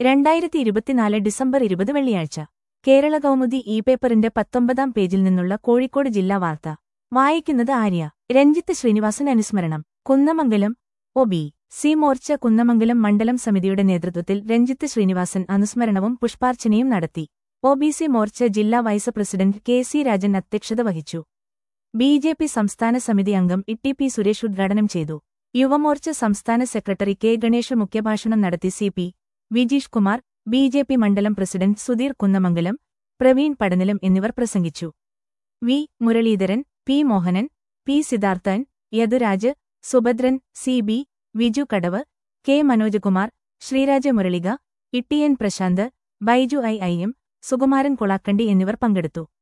രണ്ടായിരത്തി ഇരുപത്തിനാല് ഡിസംബർ ഇരുപത് വെള്ളിയാഴ്ച കേരള കൗമുദി ഇ പേപ്പറിന്റെ പത്തൊമ്പതാം പേജിൽ നിന്നുള്ള കോഴിക്കോട് ജില്ലാ വാർത്ത വായിക്കുന്നത് ആര്യ രഞ്ജിത്ത് ശ്രീനിവാസൻ അനുസ്മരണം Kunnamangalam O B C Morcha Kunnamangalam മണ്ഡലം സമിതിയുടെ നേതൃത്വത്തിൽ രഞ്ജിത്ത് ശ്രീനിവാസൻ അനുസ്മരണവും പുഷ്പാർച്ചനയും നടത്തി ഒ ബി സി മോർച്ച ജില്ലാ vice president K C Rajan അധ്യക്ഷത വഹിച്ചു ബി ജെ പി സംസ്ഥാന സമിതി അംഗം ഇ പി സുരേഷ് ഉദ്ഘാടനം ചെയ്തു യുവമോർച്ച സംസ്ഥാന സെക്രട്ടറി കെ ഗണേഷ് മുഖ്യഭാഷണം നടത്തി C P Vijeesh Kumar B J P മണ്ഡലം പ്രസിഡന്റ് സുധീർ കുന്നമംഗലം പ്രവീൺ പടനിലം എന്നിവർ പ്രസംഗിച്ചു V Muraleedharan P Mohanan P Siddharthan Yaduraj Subhadran C B Viju Kadavu K Manojakumar Sreeraja Muralika Ittiyan Prasanth Baiju I I M Sukumaran Kulakkandi എന്നിവർ പങ്കെടുത്തു